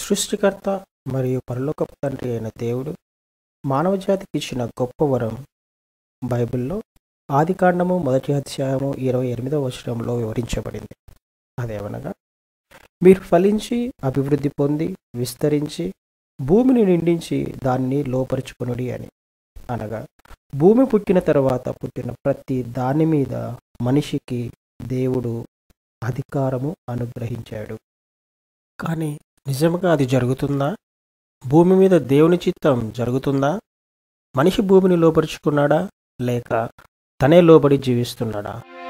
సృష్టికర్త మరియు పరలోకపు తండ్రి అయిన దేవుడు మానవజాతికి ఇచ్చిన గొప్ప వరం బైబిల్లో ఆదికాండము మొదటి అధ్యాయము ఇరవై ఎనిమిదవ వచనంలో వివరించబడింది అదేమనగా మీరు ఫలించి అభివృద్ధి పొంది విస్తరించి భూమిని నిండించి దాన్ని లోపరుచుకొనుడి అని అనగా భూమి పుట్టిన తర్వాత పుట్టిన ప్రతి దాని మీద మనిషికి దేవుడు అధికారము అనుగ్రహించాడు కానీ నిజంగా అది జరుగుతుందా భూమి మీద దేవుని చిత్తం జరుగుతుందా మనిషి భూమిని లోపరుచుకున్నాడా లేక తనే లోబడి జీవిస్తున్నాడా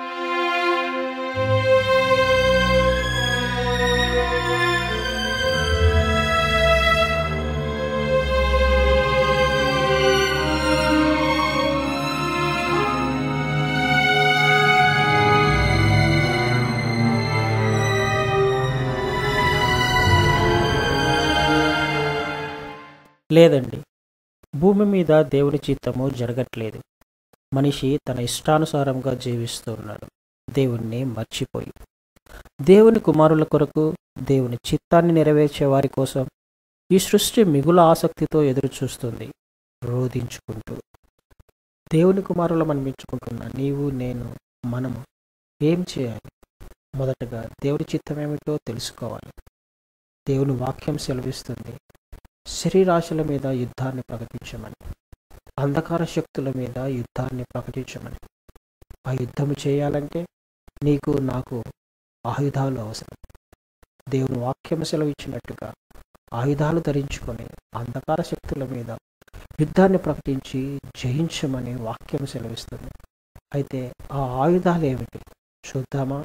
లేదండి భూమి మీద దేవుని చిత్తము జరగట్లేదు మనిషి తన ఇష్టానుసారంగా జీవిస్తున్నాడు దేవుణ్ణి మర్చిపోయి దేవుని కుమారుల కొరకు దేవుని చిత్తాన్ని నెరవేర్చే వారి కోసం ఈ సృష్టి మిగుల ఆసక్తితో ఎదురు చూస్తుంది రోధించుకుంటూ దేవుని కుమారులం అనిపించుకుంటున్న నీవు నేను మనము ఏం చేయాలి మొదటగా దేవుని చిత్తం ఏమిటో తెలుసుకోవాలి దేవుని వాక్యం సెలవిస్తుంది శరీరాశల మీద యుద్ధాన్ని ప్రకటించమని అంధకార శక్తుల మీద యుద్ధాన్ని ప్రకటించమని ఆ యుద్ధం చేయాలంటే నీకు నాకు ఆయుధాలు అవసరం దేవుని వాక్యం సెలవిచ్చినట్టుగా ఆయుధాలు ధరించుకొని అంధకార శక్తుల మీద యుద్ధాన్ని ప్రకటించి జయించమని వాక్యం సెలవిస్తుంది అయితే ఆ ఆయుధాలు ఏమిటి చూద్దామా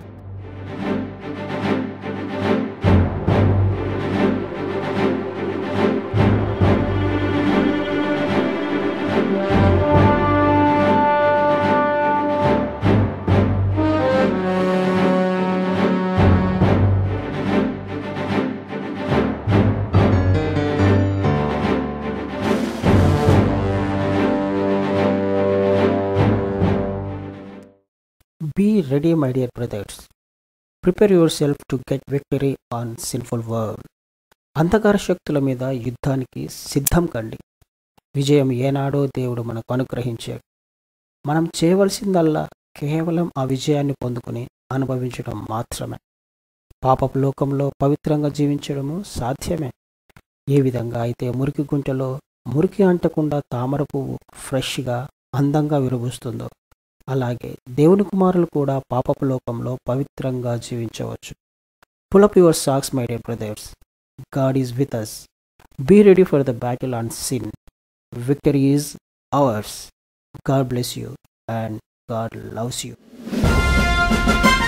Be ready, my dear brothers. Prepare yourself to get victory on sinful world. అంధకార శక్తుల మీద యుద్ధానికి సిద్ధం కండి విజయం ఏనాడో దేవుడు మనకు అనుగ్రహించాడు మనం చేయవలసిందల్లా కేవలం ఆ విజయాన్ని పొందుకుని అనుభవించడం మాత్రమే పాపపు లోకంలో పవిత్రంగా జీవించడము సాధ్యమే ఏ విధంగా అయితే మురికి గుంటలో మురికి అంటకుండా తామర పువ్వు ఫ్రెష్గా అందంగా విరబూస్తుందో అలాగే దేవుని కుమారులు కూడా పాపపు లోకంలో పవిత్రంగా జీవించవచ్చు pull up your socks my dear brothers God is with us be ready for the battle on sin victory is ours God bless you and God loves you